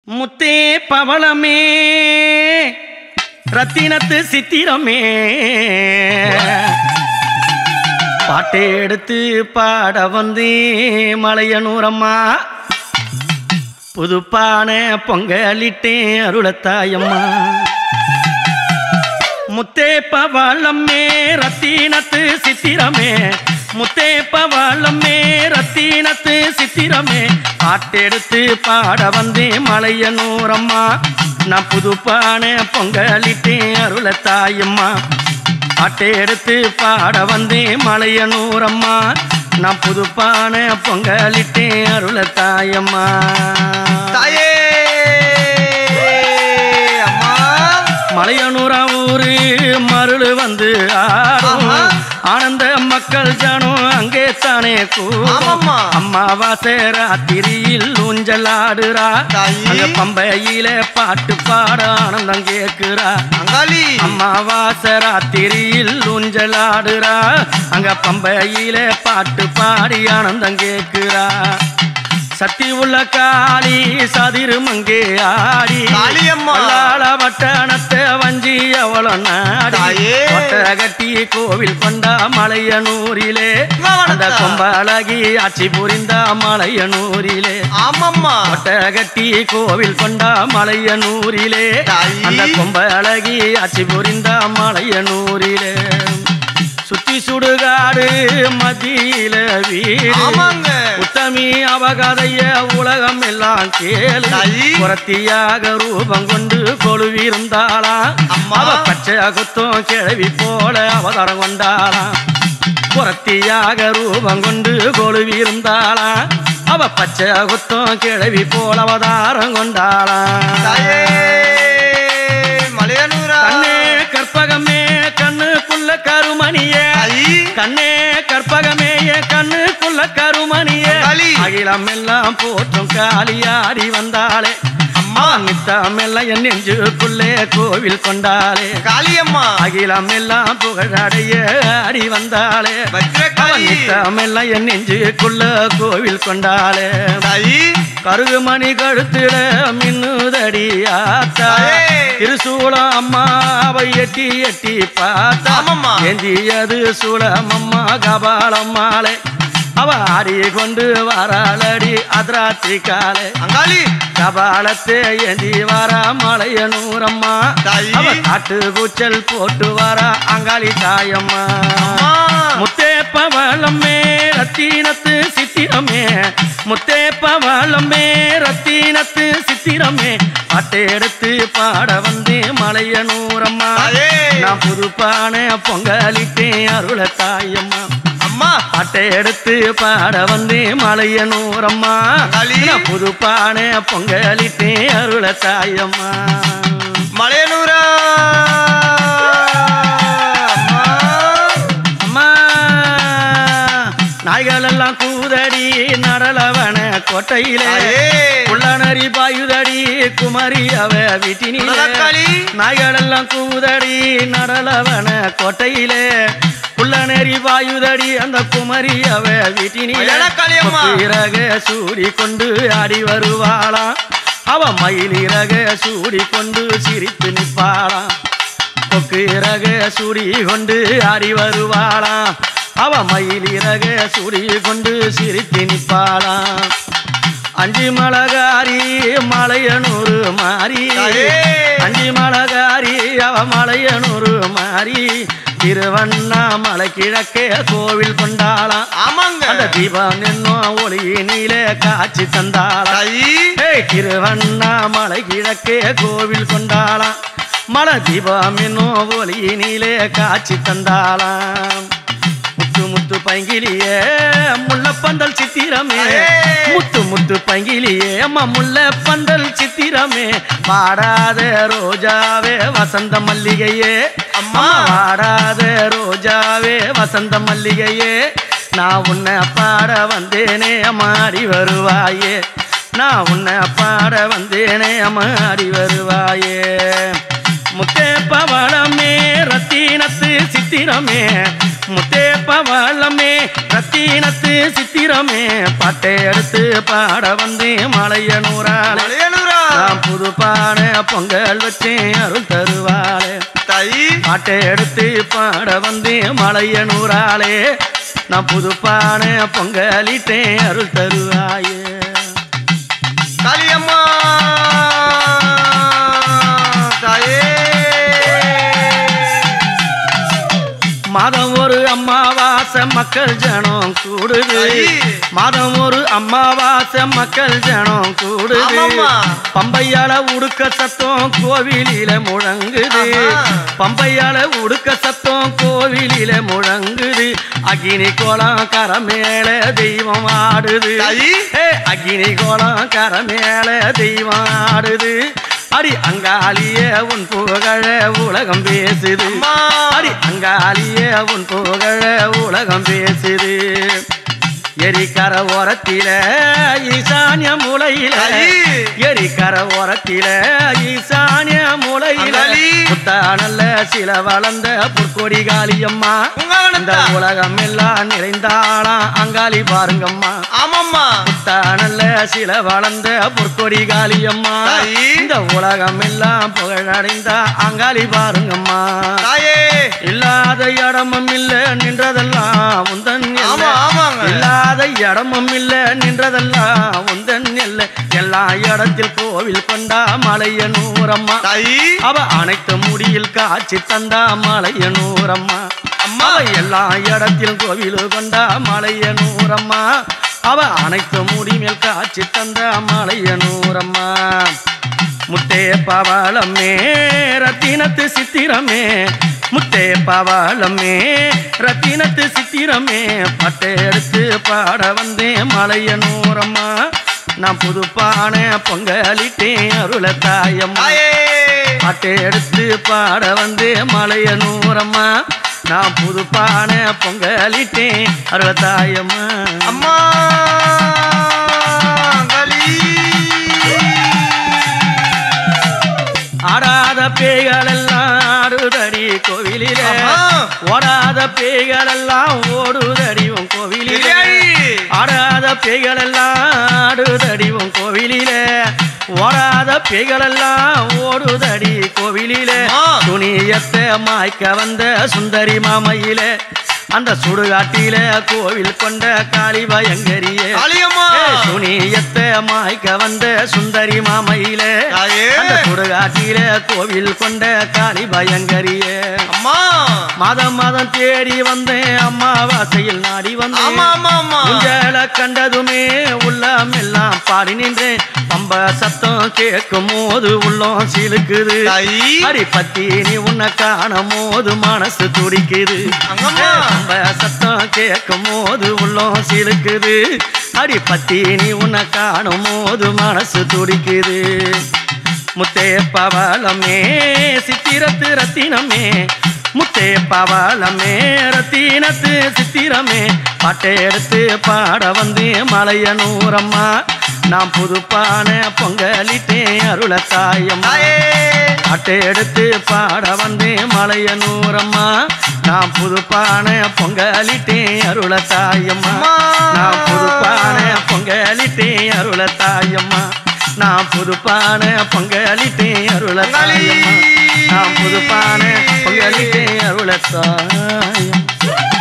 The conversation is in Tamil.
முத்தே பவளமே ரத்தினத்து சித்திரமே பாட்டை எடுத்து பாட வந்தே மலையனூரம்மா புதுப்பான பொங்கலிட்டேன் அருளத்தாயம்மா முத்தே பவளமே ரத்தினத்து சித்திரமே முத்தே பவளமே ரத்தினத்து சித்திரமே பாட்டெடுத்து பாட வந்தேன் மலையனூரம்மா நான் புதுப்பான பொங்கலிட்டேன் அருளத்தாயம்மா பாட்டெடுத்து பாட வந்தேன் மலையனூரம்மா நான் புதுப்பான பொங்கலிட்டேன் அருளத்தாயம்மா தாயே அம்மா மலையனூரா ஊரு மருளு வந்து ஆடும் ஆமா. ஆனந்த மக்கள் ஜனம் அங்கே தானே கூடும் ஆமாம்மா. அம்மாவாசை ராத்திரியில் ஊஞ்சல் ஆடுறா தாயி. அங்க பம்பையில பாட்டு பாட ஆனந்தம் கேக்குறா அங்காளி அம்மாவாசை ராத்திரியில் ஊஞ்சல் ஆடுறா அங்க பம்பையில பாட்டு பாடி ஆனந்தம் கேக்குறா சக்தி உள்ள காளி சதிரு மங்கே ஆடி காளியம்மா. வல்லாள வட்டணத்தை வஞ்சி அவள நாடி தாயே. கொட்டை கட்டி கோவில் கொண்டா மலையனூரிலே மாவனத்தா. அந்த கொம்பழகி ஆட்சி புரிந்த மலையனூரிலே ஆமாம்மா கொட்டை கட்டி கோவில் கொண்டா மலையனூரிலே தாயி. அந்த கொம்பழகி ஆட்சி புரிந்த மலையனூரிலே சுத்தி சுடுகாடு மத்தியில வீடு ஆமாங்க உத்தமி அவகதைய உலகம் எல்லாம் கேளு தாயி. புறத்தியாக ரூபம் கொண்டு கொழுவிருந்தாளா அம்மா. அவ பச்சை குத்தம் கிழவி போல அவதாரம் கொண்டாளா புறத்தியாக ரூபம் கொண்டு கொழுவிருந்தாளா அவ பச்சை குத்தம் கிழவி போல அவதாரம் கொண்டாளா தாயே மலையனூரா கண்ணே கற்பகமே கண்ணுக்குள்ள கருமணியே தாயி கண்ணே கற்பகமே என் கண்ணுக்குள்ள கருமணியே காளி. அகிலம் எல்லாம் போற்றும் காளியாடி வந்தாளே அம்மா நித்தம் எல்லாம் என் நெஞ்சுக்குள்ளே கோவில் கொண்டாளே காளியம்மா அகிலம் எல்லாம் புகழடைய ஆடி வந்தாளே வஜ்ரகாளி நித்தம் எல்லாம் என் நெஞ்சுக்குள்ள கோவில் கொண்டாளே தாயி கருகுமணி கழுத்திட மின்னுதடி ஆத்தா தாயே. திருசூலம் அம்மாவை எட்டி எட்டி பார்த்தா ஆமாம்மா. ஏந்தியது சூலம் அம்மா கபாலம்மாளே அவ ஆடி கொண்டு வராளடி அதிராத்திரி காலே அங்காளி கபாலத்தை ஏந்தி வரா மலையனூரம்மா தாயி. அவ காட்டு கூச்சல் போட்டு வரா அங்காளி தாயம்மா அம்மா முத்தே பவளமே ரத்தினத்து சித்திரமே முத்தே பவளமே ரத்தினத்து சித்திரமே பாட்டை எடுத்து பாட வந்தே மலையனூரம்மா தாயே. நான் புதுப்பான பொங்கலிட்டேன் அருள தாயம்மா அம்மா பாட்டை எடுத்து பாட வந்தே மலையனூரம்மா அங்காளி. நான் புதுப்பான பொங்கலிட்டேன் அருள தாயம்மா மலையனூரா அம்மா அம்மா நாய்கள் எல்லாம் கூதடி நடலவன கோட்டையிலே தாயே. புள்ளனரி பாயுதடி குமரி அவ வீட்டினிலே புள்ளலக்காளி. நாய்கள் எல்லாம் கூதடி நடலவன கோட்டையிலே புள்ளனரி வாயுதடி அந்த குமரி அவ வீட்டினிலே புள்ளலக்காளி அம்மா. இறக சூடி கொண்டு ஆடி வருவாளாம் அவ மயிலிறக சூடி கொண்டு சிரித்து நிற்பாளாம் கொக்கு இறக சூடி கொண்டு ஆடி வருவாளாம் அவ மயில் இறக சூடி கொண்டு சிரித்து நிற்பாளாம் அஞ்சு மலகாரி மலையனூறு மாறி தாயே. அஞ்சு மலகாரி அவ மலையனூறு மாறி திருவண்ணாமலை கிழக்கே கோவில் கொண்டாளாம் ஆமாங்க அந்த தீபம் என்னும் ஒளியினிலே காட்சி தந்தாளாம் தாயி ஏய் திருவண்ணாமலை கிழக்கே கோவில் கொண்டாளாம் மலை தீபம் என்னும் ஒளியினிலே காட்சி தந்தாளாம் முத்து முத்து பைங்கிலியே முள்ளப்பந்தல் சித்திரமே அடே! முத்து முத்து பைங்கிலியே அம்மா முல்ல பந்தல் சித்திரமே வாடாத ரோஜாவே வசந்த மல்லிகையே அம்மா. வாடாத ரோஜாவே வசந்த மல்லிகையே நான் உன்னை பாட வந்தேனே மாடி வருவாயே நான் உன்னை பாட வந்தேனே மாடி வருவாயே முத்தே பவளமே ரத்தினத்து சித்திரமே முத்தே பவளமே ரத்தினத்து சித்திரமே பாட்டை எடுத்து பாட வந்தேன் மலையனூராளே மலையனூரா நான் புதுப்பான பொங்கல் வச்சேன் அருள் தருவாளே தாயி பாட்டை எடுத்து பாட வந்தேன் மலையனூராளே நான் புதுப்பான பொங்கலிட்டேன் அருள் தருவாயே காளியம்மா தாயே மாதம் ஒரு அம்மாவாசை மக்கள் ஜனம் கூடுது ஐ. மாதம் ஒரு அம்மாவாசை மக்கள் ஜனம் கூடுது ஆமாம்மா. பம்பையால உடுக்க சத்தம் கோவிலில முழங்குது ஆமா. பம்பையால உடுக்க சத்தம் கோவிலில முழங்குது அக்னி கோலம் கரமேல தெய்வம் ஆடுது தாயி. ஏ அக்னி கோலம் கரமேல தெய்வம் ஆடுது அடி அங்காளிய உன் புகழ உலகம் பேசுது அம்மா அடி அங்காளிய உன் புகழ உலகம் பேசுது எரிக்கர ஓரத்தில ஈசான்ய மூலையில தாயி. எரிக்கர ஓரத்தில ஈசான்ய மூலையில அங்காளி. புத்தானல்ல சில வளர்ந்த புற்கொடி காளியம்மா இந்த உங்கவனத்தா உலகம் எல்லாம் நிறைந்தாளாம் அங்காளி பாருங்கம்மா ஆமாம்மா புத்தானல்ல சில வளர்ந்த பொற்கொடி காளியம்மா தாயி. இந்த உலகம் எல்லாம் புகழடைந்த அங்காளி பாருங்கம்மா தாயே இல்லாத இடமும் இல்ல நின்றதெல்லாம் உந்தன் எல்லை. ஆமா ஆமாங்க இல்லாத இடமும் இல்ல நின்றதெல்லாம் உந்தன் எல்லை எல்லா இடத்தில் கோவில் கொண்டா மலையனூரம்மா தாயி அவ அனைத்து முடியில் காட்சி தந்தா மலையனூரம்மா அம்மா அவ எல்லா இடத்திலும் கோவில் கொண்டா மலையனூரம்மா அவ அனைத்து முடிமேல் காட்சி தந்த மலையனூரம்மா முத்தே பவளமே ரத்தினத்து சித்திரமே முத்தே பவளமே ரத்தினத்து சித்திரமே பட்டை எடுத்து பாட வந்தேன் மலையனூரம்மா நான் புதுப்பான பொங்கலிட்டேன் அருள தாயம்மா தாயே பாட்டை எடுத்து பாட வந்து மலையனூரம்மா நான் புதுப்பான பொங்கலிட்டேன் அருளத்தாயம்மா அம்மா களி ஆடாத பேய்கள் எல்லாம் ஆடுதடி கோவிலிலே அம்மா. ஓடாத பேய்கள் எல்லாம் ஓடுதடி உன் கோவிலிலே இல்லையாடி. ஆடாத பேய்கள் எல்லாம் ஆடுதடி உன் கோவிலிலே ஓடாத பேய்கள் எல்லாம் ஓடுதடி கோவிலிலே அம்மா. துணியத்தை மாய்க்க வந்த சுந்தரி மாமையிலே அந்த சுடுகாட்டில கோவில் கொண்ட காளி பயங்கரியே காளியம்மா துணியத்தை மாய்க்க வந்த சுந்தரி மாமையிலே தாயே அந்த சுடுகாட்டில கோவில் கொண்ட காளி பயங்கரியே அம்மா மாதம் மாதம் தேடி வந்தேன் அம்மாவாசையில் நாடி ஆமா வந்தேன் ஆமா ஆமா உஞ்சல கண்டதுமே உள்ளம் எல்லாம் பாடி நின்றேன் பம்ப சத்தம் கேட்கும் போது உள்ளம் சிலுக்குது தாயி அடி பத்தி நீ உன்னை காணும் போது மனசு துடிக்குது அங்கம்மா. பம்ப சத்தம் கேட்கும் போது உள்ளம் சிலுக்குது அடி பத்தி நீ உன்னை காணும் போது மனசு துடிக்குது முத்தே பவளமே சித்திரத்து ரத்தினமே முத்தே பவளமே ரத்தினத்து சித்திரமே பாட்டை எடுத்து பாட வந்து மலையனூரம்மா நான் புதுப்பான பொங்கலிட்டேன் அருள தாயம்மா தாயே பாட்டை எடுத்து பாட வந்து மலையனூரம்மா நான் புதுப்பான பொங்கலிட்டேன் அருள தாயம்மா அம்மா. நான் புதுப்பான பொங்கலிட்டேன் அருள தாயம்மா நான் புதுப்பான பொங்கலிட்டேன் அருள தாயம்மா நான் புதுப்பான பொங்கலிட்டேன் அருள தாயம்